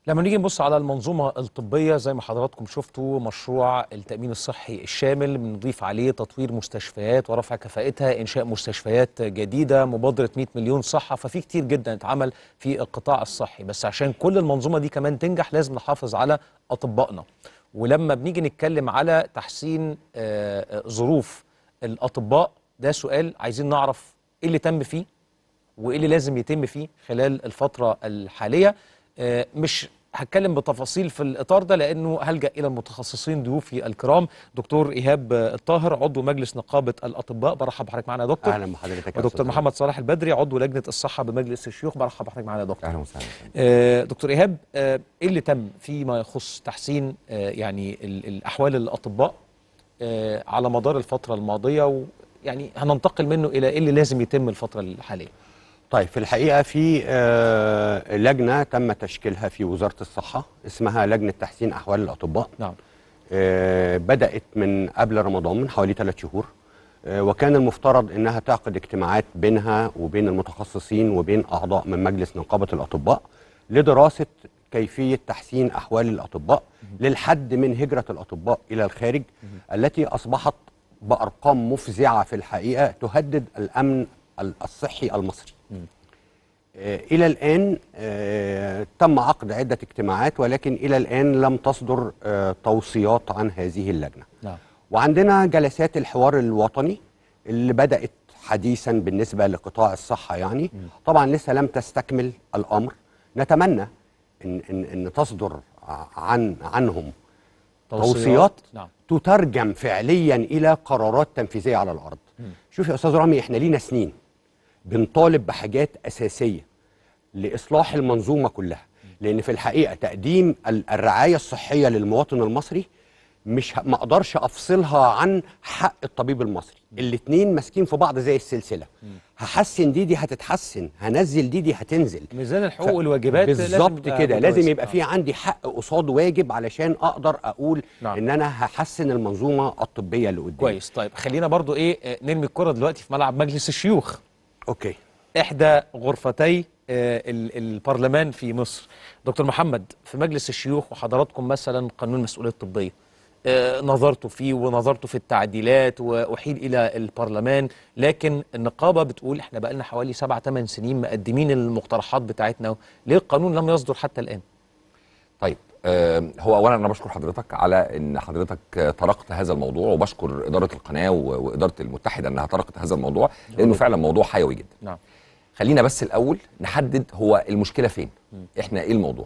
لما نيجي نبص على المنظومة الطبية زي ما حضراتكم شفتوا مشروع التأمين الصحي الشامل بنضيف عليه تطوير مستشفيات ورفع كفاءتها إنشاء مستشفيات جديدة مبادرة 100 مليون صحة ففي كتير جدا اتعمل في القطاع الصحي بس عشان كل المنظومة دي كمان تنجح لازم نحافظ على أطبائنا ولما بنيجي نتكلم على تحسين آه، آه، ظروف الأطباء ده سؤال عايزين نعرف إيه اللي تم فيه وايه اللي لازم يتم فيه خلال الفتره الحاليه آه، مش هتكلم بتفاصيل في الاطار ده لانه هلجا الى المتخصصين ضيوفي الكرام دكتور ايهاب آه، الطاهر عضو مجلس نقابه الاطباء برحب بحضرتك معانا يا دكتور اهلا بحضرتك يا ودكتور أستاذ محمد صلاح البدري عضو لجنه الصحه بمجلس الشيوخ برحب بحضرتك معانا يا دكتور اهلا وسهلا آه، دكتور ايهاب آه، ايه اللي تم فيما يخص تحسين آه، يعني ال- الاحوال الاطباء آه، على مدار الفتره الماضيه ويعني هننتقل منه الى ايه اللي لازم يتم الفتره الحاليه طيب في الحقيقه في آه، لجنه تم تشكيلها في وزاره الصحه اسمها لجنه تحسين احوال الاطباء نعم آه، بدات من قبل رمضان من حوالي ثلاث شهور آه، وكان المفترض انها تعقد اجتماعات بينها وبين المتخصصين وبين اعضاء من مجلس نقابه الاطباء لدراسه كيفيه تحسين احوال الاطباء للحد من هجره الاطباء الى الخارج التي اصبحت بارقام مفزعه في الحقيقه تهدد الامن الصحي المصري. آه، إلى الآن آه، تم عقد عدة اجتماعات ولكن إلى الآن لم تصدر آه، توصيات عن هذه اللجنة نعم وعندنا جلسات الحوار الوطني اللي بدأت حديثا بالنسبة لقطاع الصحة يعني طبعا لسه لم تستكمل الأمر نتمنى إن, إن, إن تصدر ع- عن عنهم توصيات نعم تترجم فعليا الى قرارات تنفيذيه على الارض شوف يا استاذ رامي احنا لينا سنين بنطالب بحاجات اساسيه لاصلاح المنظومه كلها لان في الحقيقه تقديم ال- الرعايه الصحيه للمواطن المصري مش ه- ما اقدرش افصلها عن حق الطبيب المصري الاتنين ماسكين في بعض زي السلسله هحسن دي دي هتتحسن هنزل دي دي هتنزل ميزان الحقوق ف- والواجبات لازم بالظبط يبقى كده لازم متوازن. يبقى في عندي حق قصاد واجب علشان اقدر اقول نعم. ان انا هحسن المنظومه الطبيه اللي قدامي كويس طيب خلينا برضو ايه آه، نرمي الكره دلوقتي في ملعب مجلس الشيوخ اوكي احدى غرفتي آه، ال- البرلمان في مصر دكتور محمد في مجلس الشيوخ وحضراتكم مثلا قانون المسؤوليه الطبيه آه، نظرتوا فيه ونظرتوا في التعديلات واحيل الى البرلمان لكن النقابه بتقول احنا بقى لنا حوالي سبع ثمان سنين مقدمين المقترحات بتاعتنا ليه القانون لم يصدر حتى الان طيب آه، هو اولا انا بشكر حضرتك على ان حضرتك آه، طرقت هذا الموضوع وبشكر اداره القناه و- واداره المتحده انها طرقت هذا الموضوع لانه فعلا موضوع حيوي جدا نعم خلينا بس الاول نحدد هو المشكله فين احنا ايه الموضوع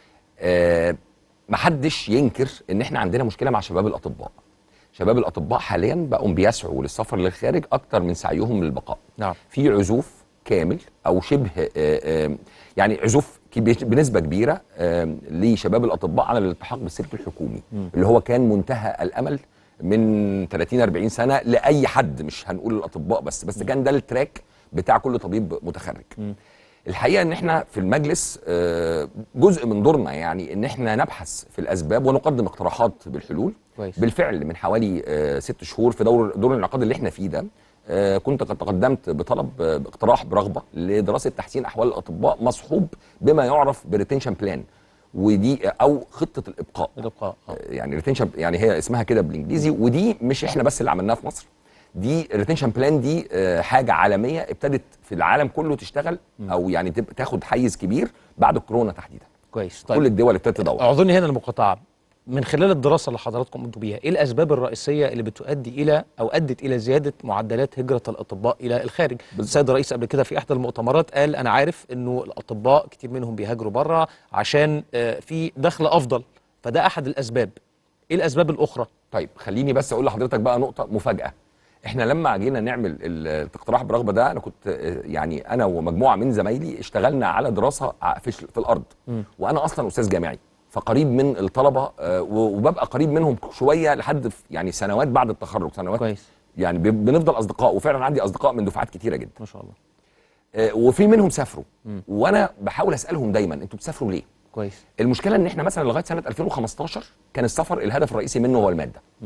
آه محدش ينكر ان احنا عندنا مشكله مع شباب الاطباء شباب الاطباء حاليا بقوا بيسعوا للسفر للخارج اكتر من سعيهم للبقاء نعم في عزوف كامل او شبه آه، آه، يعني عزوف كبي- بنسبه كبيره آه، لشباب الاطباء على الالتحاق بالسلك الحكومي اللي هو كان منتهى الامل من 30 40 سنه لاي حد مش هنقول الاطباء بس بس كان ده التراك بتاع كل طبيب متخرج الحقيقه ان احنا في المجلس آه، جزء من دورنا يعني ان احنا نبحث في الاسباب ونقدم اقتراحات بالحلول كويس. بالفعل من حوالي آه، ست شهور في دور دور الانعقاد اللي احنا فيه ده آه، كنت قد تقدمت بطلب آه، باقتراح برغبه لدراسه تحسين احوال الاطباء مصحوب بما يعرف بريتنشن بلان ودي او خطه الابقاء الابقاء آه. يعني ريتنشن يعني هي اسمها كده بالانجليزي ودي مش احنا بس اللي عملناها في مصر دي ريتنشن بلان دي آه، حاجه عالميه ابتدت في العالم كله تشتغل او يعني تبقى تاخد حيز كبير بعد الكورونا تحديدا كويس كل الدول ابتدت تدور اعذرني هنا المقاطعه من خلال الدراسه اللي حضراتكم قمتوا بيها ايه الاسباب الرئيسيه اللي بتؤدي الى او ادت الى زياده معدلات هجره الاطباء الى الخارج السيد الرئيس قبل كده في احدى المؤتمرات قال انا عارف انه الاطباء كتير منهم بيهاجروا بره عشان آه، في دخل افضل فده احد الاسباب ايه الاسباب الاخرى طيب خليني بس اقول لحضرتك بقى نقطه مفاجاه احنا لما جينا نعمل ال- الاقتراح برغبه ده انا كنت آه، يعني انا ومجموعه من زمايلي اشتغلنا على دراسه ع- في في الارض وانا اصلا استاذ جامعي فقريب من الطلبه آه، و- وببقى قريب منهم شويه لحد في- يعني سنوات بعد التخرج سنوات كويس يعني ب- بنفضل اصدقاء وفعلا عندي اصدقاء من دفعات كتيره جدا ما شاء الله آه، وفي منهم سافروا وانا بحاول اسالهم دايما انتوا بتسافروا ليه كويس المشكله ان احنا مثلا لغايه سنه 2015 كان السفر الهدف الرئيسي منه هو الماده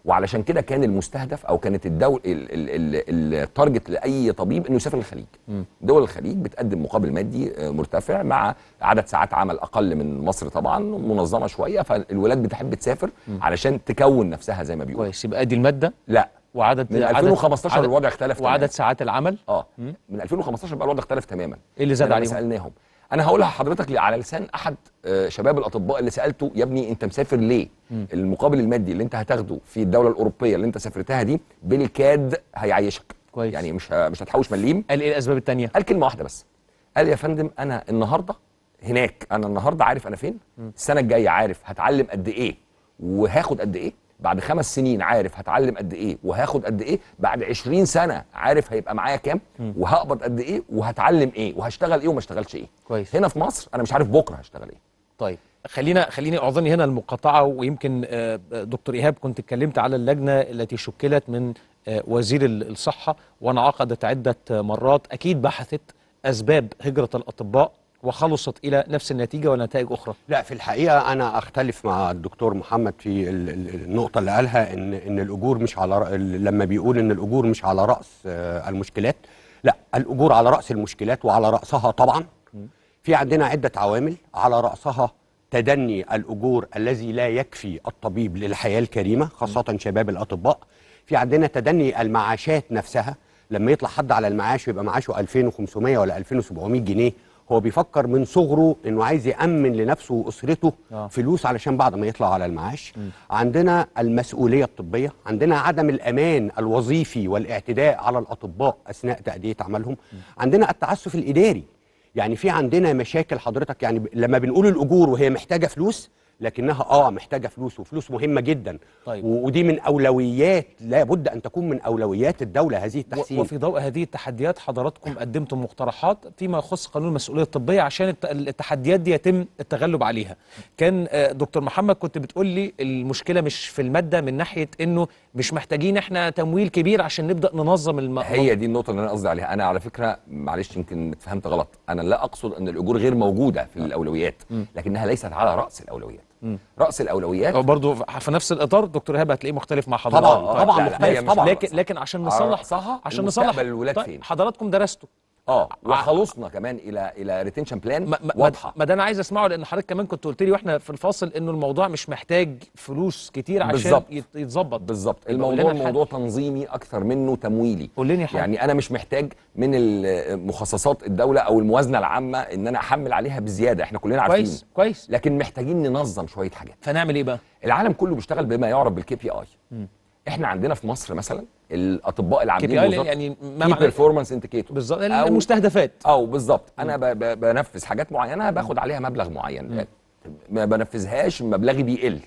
وعلشان كده كان المستهدف او كانت الدول ال- ال- ال- التارجت لاي طبيب انه يسافر الخليج دول الخليج بتقدم مقابل مادي آه، مرتفع مع عدد ساعات عمل اقل من مصر طبعا منظمه شويه فالولاد بتحب تسافر علشان تكون نفسها زي ما بيقولوا كويس يبقى ادي الماده لا وعدد من عدد- 2015 عدد- الوضع اختلف وعدد تماماً. ساعات العمل اه من 2015 بقى الوضع اختلف تماما ايه اللي زاد لما عليهم؟ سالناهم انا هقولها لحضرتك على لسان احد آه، شباب الاطباء اللي سالته يا ابني انت مسافر ليه المقابل المادي اللي انت هتاخده في الدوله الاوروبيه اللي انت سافرتها دي بالكاد هيعيشك كويس. يعني مش ه- مش هتحوش مليم قال ايه الاسباب الثانيه قال كلمه واحده بس قال يا فندم انا النهارده هناك انا النهارده عارف انا فين السنه الجايه عارف هتعلم قد ايه وهاخد قد ايه بعد خمس سنين عارف هتعلم قد ايه وهاخد قد ايه بعد 20 سنه عارف هيبقى معايا كام وهقبض قد ايه وهتعلم ايه وهشتغل ايه وما اشتغلش ايه كويس. هنا في مصر انا مش عارف بكره هشتغل ايه طيب خلينا خليني اعذرني هنا المقاطعه ويمكن آه، دكتور ايهاب كنت اتكلمت على اللجنه التي شكلت من آه، وزير ال- الصحه وانعقدت عده مرات اكيد بحثت اسباب هجره الاطباء وخلصت الى نفس النتيجه ونتائج اخرى لا في الحقيقه انا اختلف مع الدكتور محمد في ال- ال- النقطه اللي قالها ان ان الاجور مش على رأ- لما بيقول ان الاجور مش على راس آه، المشكلات لا الاجور على راس المشكلات وعلى راسها طبعا في عندنا عده عوامل على راسها تدني الاجور الذي لا يكفي الطبيب للحياه الكريمه خاصه شباب الاطباء في عندنا تدني المعاشات نفسها لما يطلع حد على المعاش ويبقى معاشه 2500 ولا 2700 جنيه هو بيفكر من صغره انه عايز يامن لنفسه واسرته آه. فلوس علشان بعد ما يطلع على المعاش عندنا المسؤوليه الطبيه عندنا عدم الامان الوظيفي والاعتداء على الاطباء اثناء تاديه عملهم عندنا التعسف الاداري يعني في عندنا مشاكل حضرتك يعني ب- لما بنقول الاجور وهي محتاجه فلوس لكنها اه محتاجه فلوس وفلوس مهمه جدا طيب. و- ودي من اولويات لابد ان تكون من اولويات الدوله هذه و- التحسين وفي ضوء هذه التحديات حضراتكم قدمتم مقترحات فيما يخص قانون المسؤوليه الطبيه عشان الت- التحديات دي يتم التغلب عليها. كان آه، دكتور محمد كنت بتقول لي المشكله مش في الماده من ناحيه انه مش محتاجين احنا تمويل كبير عشان نبدا ننظم الم... هي دي النقطة اللي أنا قصدي عليها، أنا على فكرة معلش يمكن اتفهمت غلط، أنا لا أقصد أن الأجور غير موجودة في الأولويات، لكنها ليست على رأس الأولويات. رأس الأولويات برضه في نفس الاطار دكتور ايهاب هتلاقيه مختلف مع حضرتك طبعا آه، طبعا لا، لا، مختلف هي مش طبعا لكن لكن عشان على نصلح رأسها عشان المستقبل نصلح الولاد طيب فين؟ حضراتكم درستوا اه وخلصنا كمان الى الى ريتنشن بلان ما- ما- واضحه ما ده انا عايز اسمعه لان حضرتك كمان كنت قلت لي واحنا في الفاصل انه الموضوع مش محتاج فلوس كتير عشان بالظبط. يت- يتظبط بالظبط يبقى قول الموضوع لنا الحل. موضوع تنظيمي اكثر منه تمويلي قول لنا يا حاج. يعني انا مش محتاج من ال- مخصصات الدوله او الموازنه العامه ان انا احمل عليها بزياده احنا كلنا عارفين كويس كويس لكن محتاجين ننظم شويه حاجات فنعمل ايه بقى العالم كله بيشتغل بما يعرف بالكي بي اي احنا عندنا في مصر مثلا الاطباء كي العاملين بي اي بوزارة- يعني ما Key معنى performance indicator بالظبط أو- المستهدفات او بالظبط انا ب- ب- بنفذ حاجات معينه باخد عليها مبلغ معين ما بنفذهاش مبلغي بيقل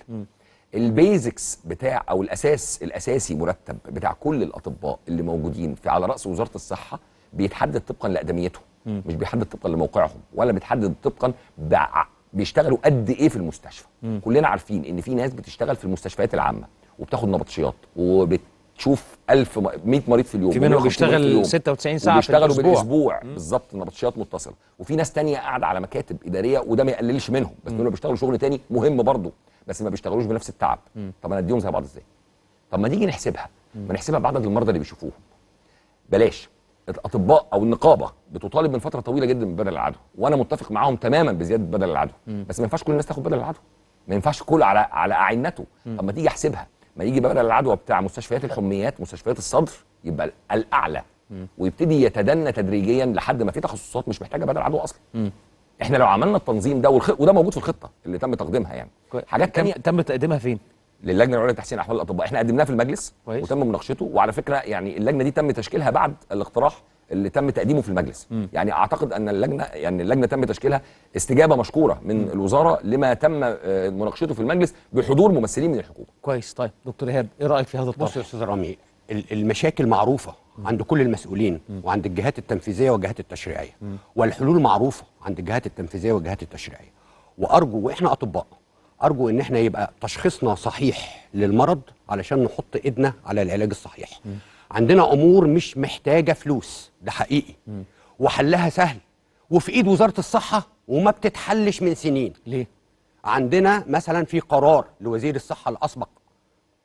البيزكس بتاع او الاساس الاساسي مرتب بتاع كل الاطباء اللي موجودين في على راس وزاره الصحه بيتحدد طبقا لاقدميتهم مش بيحدد طبقا لموقعهم ولا بيتحدد طبقا بع- بيشتغلوا قد ايه في المستشفى كلنا عارفين ان في ناس بتشتغل في المستشفيات العامه وبتاخد نبطشيات وبتشوف 1000 م- 100 مريض في اليوم في منهم 150 مريض في بيشتغل اليوم. 96 ساعة في وبيشتغلوا الأسبوع. بالاسبوع بالظبط نبطشيات متصله وفي ناس تانية قاعده على مكاتب اداريه وده ما يقللش منهم بس دول بيشتغلوا شغل تاني مهم برضه بس ما بيشتغلوش بنفس التعب طب انا اديهم زي بعض ازاي طب ما نيجي نحسبها ما نحسبها بعدد المرضى اللي بيشوفوهم بلاش الاطباء او النقابه بتطالب من فتره طويله جدا ببدل العدوى وانا متفق معاهم تماما بزياده بدل العدوى بس ما ينفعش كل الناس تاخد بدل العدوى ما ينفعش كل على على اعينته طب ما تيجي احسبها ما يجي بدل العدوى بتاع مستشفيات الحميات مستشفيات الصدر يبقى الاعلى ويبتدي يتدنى تدريجيا لحد ما في تخصصات مش محتاجه بدل عدوى اصلا احنا لو عملنا التنظيم ده والخ... وده موجود في الخطه اللي تم تقديمها يعني حاجات تم, تانية تم تقديمها فين للجنه العليا لتحسين احوال الاطباء احنا قدمناه في المجلس كويس. وتم مناقشته وعلى فكره يعني اللجنه دي تم تشكيلها بعد الاقتراح اللي تم تقديمه في المجلس يعني اعتقد ان اللجنه يعني اللجنه تم تشكيلها استجابه مشكوره من الوزاره لما تم آه، مناقشته في المجلس بحضور ممثلين من الحكومه كويس طيب دكتور ايهاب ايه رايك في هذا بص الطرح يا استاذ رامي ال- المشاكل معروفه عند كل المسؤولين وعند الجهات التنفيذيه والجهات التشريعيه والحلول معروفه عند الجهات التنفيذيه والجهات التشريعيه وارجو واحنا اطباء ارجو ان احنا يبقى تشخيصنا صحيح للمرض علشان نحط ايدنا على العلاج الصحيح عندنا امور مش محتاجه فلوس ده حقيقي وحلها سهل وفي ايد وزاره الصحه وما بتتحلش من سنين ليه عندنا مثلا في قرار لوزير الصحه الاسبق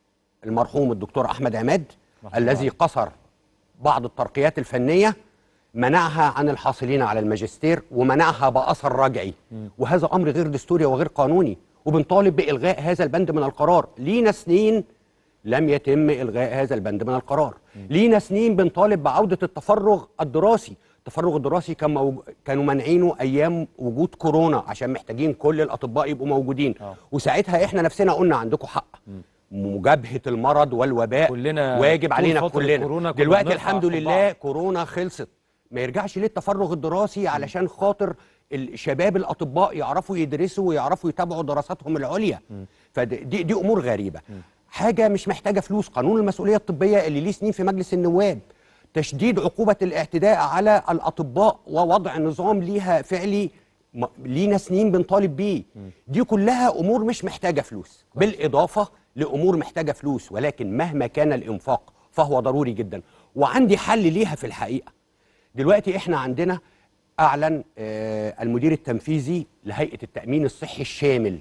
المرحوم الدكتور احمد عماد الذي قصر بعض الترقيات الفنيه منعها عن الحاصلين على الماجستير ومنعها باثر رجعي وهذا امر غير دستوري وغير قانوني وبنطالب بالغاء هذا البند من القرار لينا سنين لم يتم الغاء هذا البند من القرار لينا سنين بنطالب بعوده التفرغ الدراسي التفرغ الدراسي كان موج... كانوا مانعينه ايام وجود كورونا عشان محتاجين كل الاطباء يبقوا موجودين آه. وساعتها احنا نفسنا قلنا عندكم حق مجابهه المرض والوباء كلنا واجب طول علينا فترة كلنا كورونا كنا دلوقتي بنرفع الحمد قبعة. لله كورونا خلصت ما يرجعش ليه التفرغ الدراسي علشان خاطر الشباب الاطباء يعرفوا يدرسوا ويعرفوا يتابعوا دراساتهم العليا فدي دي, دي امور غريبه حاجه مش محتاجه فلوس قانون المسؤوليه الطبيه اللي ليه سنين في مجلس النواب تشديد عقوبه الاعتداء على الاطباء ووضع نظام ليها فعلي م- لينا سنين بنطالب بيه دي كلها امور مش محتاجه فلوس بالاضافه لامور محتاجه فلوس ولكن مهما كان الانفاق فهو ضروري جدا وعندي حل ليها في الحقيقه دلوقتي احنا عندنا اعلن آه المدير التنفيذي لهيئه التامين الصحي الشامل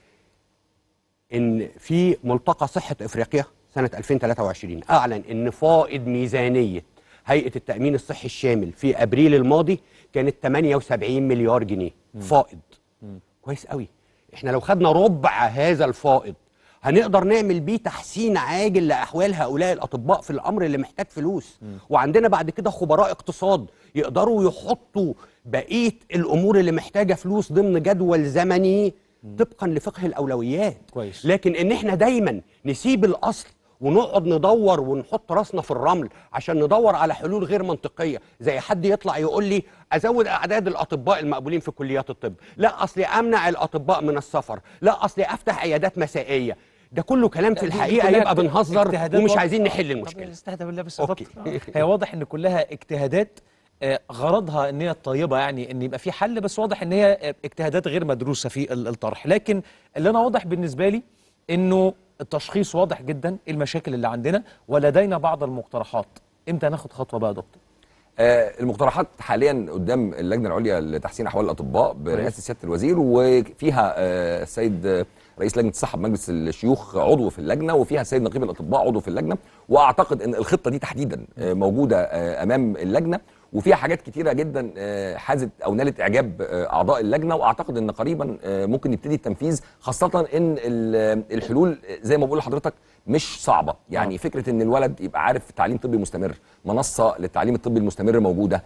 ان في ملتقى صحه افريقيا سنه 2023 اعلن ان فائض ميزانيه هيئه التامين الصحي الشامل في ابريل الماضي كانت 78 مليار جنيه فائض كويس قوي احنا لو خدنا ربع هذا الفائض هنقدر نعمل بيه تحسين عاجل لاحوال هؤلاء الاطباء في الامر اللي محتاج فلوس وعندنا بعد كده خبراء اقتصاد يقدروا يحطوا بقيه الامور اللي محتاجه فلوس ضمن جدول زمني طبقا لفقه الاولويات كويس. لكن ان احنا دايما نسيب الاصل ونقعد ندور ونحط راسنا في الرمل عشان ندور على حلول غير منطقيه زي حد يطلع يقول لي ازود اعداد الاطباء المقبولين في كليات الطب لا اصلي امنع الاطباء من السفر لا اصلي افتح عيادات مسائيه ده كله كلام في دي- دي الحقيقه كلها يبقى اجت- بنهزر اجتهادات ومش واضحة. عايزين نحل طب المشكله استهدى بالله بس يا أوكي. دكتور. هي واضح ان كلها اجتهادات آه، غرضها ان هي طيبه يعني ان يبقى في حل بس واضح ان هي آه، اجتهادات غير مدروسه في ال- الطرح لكن اللي انا واضح بالنسبه لي انه التشخيص واضح جدا إيه المشاكل اللي عندنا ولدينا بعض المقترحات امتى ناخد خطوه بقى يا دكتور آه، المقترحات حاليا قدام اللجنه العليا لتحسين احوال الاطباء برئاسه سياده الوزير وفيها آه، السيد آه، رئيس لجنه الصحه بمجلس الشيوخ عضو في اللجنه وفيها السيد نقيب الاطباء عضو في اللجنه واعتقد ان الخطه دي تحديدا آه، موجوده آه، امام اللجنه وفيها حاجات كتيره جدا آه، حازت او نالت اعجاب آه، اعضاء اللجنه واعتقد ان قريبا آه، ممكن يبتدي التنفيذ خاصه ان ال- الحلول زي ما بقول لحضرتك مش صعبه يعني آه. فكره ان الولد يبقى عارف تعليم طبي مستمر منصه للتعليم الطبي المستمر موجوده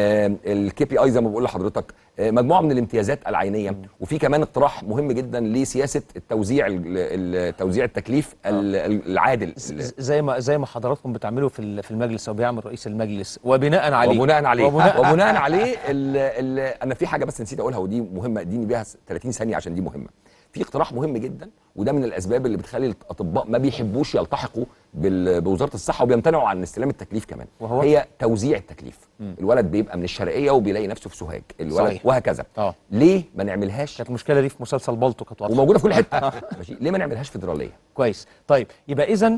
الكي بي اي زي ما بقول لحضرتك آه، مجموعه من الامتيازات العينيه وفي كمان اقتراح مهم جدا لسياسه التوزيع ال- ال- توزيع التكليف ال- ال- العادل ز- زي ما زي ما حضراتكم بتعملوا في ال- في المجلس او بيعمل رئيس المجلس وبناء عليه وبناء عليه وبناء, وبناء عليه ال ال انا في حاجه بس نسيت اقولها ودي مهمه اديني بيها 30 ثانيه عشان دي مهمه في اقتراح مهم جدا وده من الاسباب اللي بتخلي الاطباء ما بيحبوش يلتحقوا بال- بوزاره الصحه وبيمتنعوا عن استلام التكليف كمان وهو؟ هي توزيع التكليف الولد بيبقى من الشرقيه وبيلاقي نفسه في سوهاج الولد صحيح. وهكذا آه. ليه ما نعملهاش كانت المشكله دي في مسلسل بالطو كانت واضحه وموجوده في كل حته ماشي ليه ما نعملهاش فيدراليه كويس طيب يبقى اذا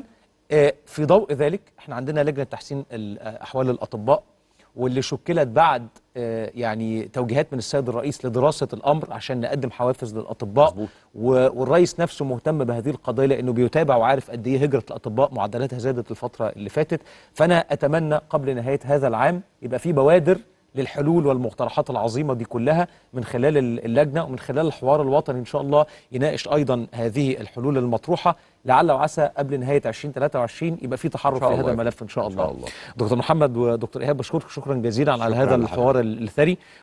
في ضوء ذلك احنا عندنا لجنه تحسين ال- آه، احوال الاطباء واللي شكلت بعد آه، يعني توجيهات من السيد الرئيس لدراسه الامر عشان نقدم حوافز للاطباء مظبوط. و- والرئيس نفسه مهتم بهذه القضيه لانه بيتابع وعارف قد ايه هجره الاطباء معدلاتها زادت الفتره اللي فاتت فانا اتمنى قبل نهايه هذا العام يبقى في بوادر للحلول والمقترحات العظيمه دي كلها من خلال ال- اللجنه ومن خلال الحوار الوطني ان شاء الله يناقش ايضا هذه الحلول المطروحه لعل وعسى قبل نهايه 2023 يبقى في تحرك إن في شاء هذا الله. الملف ان شاء إن الله. شاء الله. دكتور محمد ودكتور ايهاب بشكركم شكرا جزيلا على شكراً هذا لحضرتك. الحوار الثري